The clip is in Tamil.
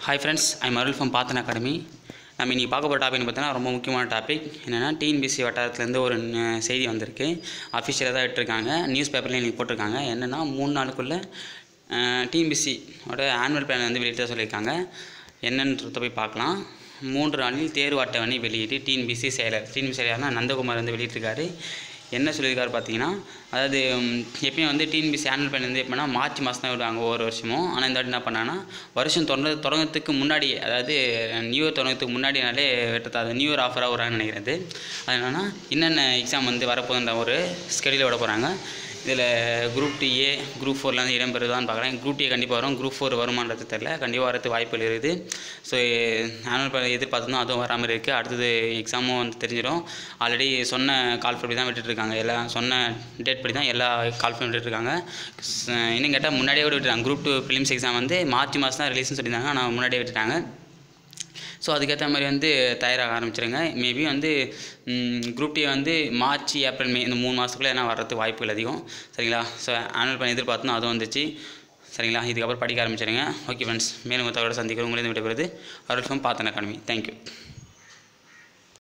hi friends I'm Arul from பாத்தன் academy நம்ம இன்றைக்கி பார்க்க போகிற டாபிக்னு பார்த்தீங்கன்னா ரொம்ப முக்கியமான டாபிக் என்னென்னா டிஎன்பிசி வட்டாரத்துலேருந்து ஒரு ந- செய்தி வந்திருக்கு அஃபிஷியலாக தான் விட்டுருக்காங்க நியூஸ் பேப்பர்லேயும் இன்றைக்கி போட்டிருக்காங்க என்னென்னா மூணு நாளுக்குள்ளே டிஎன்பிசி ஓட ஆனுவல் பிளான் வந்து வெளியிட்ட சொல்லியிருக்காங்க என்னன்றத போய் பார்க்கலாம் மூன்று நாளில் தேர்வு அட்டவணை வெளியிட்டு டிஎன்பிசி செயலர் டிஎன்பிசி செயலர்னா நந்தகுமார் வந்து வெளியிட்டிருக்காரு என்ன சொல்லியிருக்காரு பார்த்தீங்கன்னா அதாவது ம், எப்பயும் வந்து டிஎன்பிசி ஆனுவல் பிளான் வந்து எப்படின்னா மார்ச் மாதம் தான் விடுவாங்க ஒவ்வொரு வருஷமும் ஆனால் இந்த வாட்டி என்ன பண்ணாங்கன்னா வருஷம் தொடங்க தொடங்கறதுக்கு முன்னாடியே அதாவது நியூ இயர் தொடங்கறதுக்கு முன்னாடினாலே வெட்டத்தை அது நியூ இயர் ஆஃபராக விட்றாங்கன்னு நினைக்கிறது அது என்னென்னா என்னென்ன எக்ஸாம் வந்து வரப்போகுதுன்ற ஒரு ஸ்கெடியூல் விட போகிறாங்க இதில் குரூப் டி ஏ குரூப் ஃபோர்லாம் இடம்பெறுதான்னு பார்க்குறேன் குரூப் டி கண்டிப்பாக வரும் குரூப் ஃபோர் வருமானது தெரில கண்டிப்பாக வரது வாய்ப்புகள் இருக்குது ஸோ ஆனுவல் பிளான் எதிர்பார்த்ததும் அதுவும் வராமல் இருக்குது அடுத்தது எக்ஸாமும் வந்து தெரிஞ்சிடும் ஆல்ரெடி சொன்ன கால் படி தான் விட்டுட்ருக்காங்க எல்லாம் சொன்ன டேட் படி தான் எல்லா கால் பண்ணி விட்டுட்ருக்காங்க ஸ்- இன்னும் கேட்டால் முன்னாடியே கூட விட்டுட்டாங்க குரூப் டூ ஃபிலிம்ஸ் எக்ஸாம் வந்து மார்ச் மாதம் தான் ரிலீஸ்னு சொல்லியிருந்தாங்க ஆனால் முன்னாடியே விட்டுட்டாங்க ஸோ அதுக்கேற்ற மாதிரி வந்து தயாராக ஆரம்பிச்சிருங்க மேபி வந்து குரூப் டி வந்து மார்ச் ஏப்ரல் மே இந்த மூணு மாதத்துக்குள்ளே என்ன வர்றதுக்கு வாய்ப்புகள் அதிகம் சரிங்களா ஸோ ஆனுவல் பண்ணி எதிர்பார்த்தோம் அதுவும் வந்துச்சு சரிங்களா இதுக்கப்புறம் படிக்க ஆரம்பிச்சிருங்க ஓகே ஃப்ரெண்ட்ஸ் மேலும் தகவலை சந்திக்கிறோம் உங்களே விடைபெறுது அருள் ஃப்ரம் பாத்தன் அகாடமி தேங்க்யூ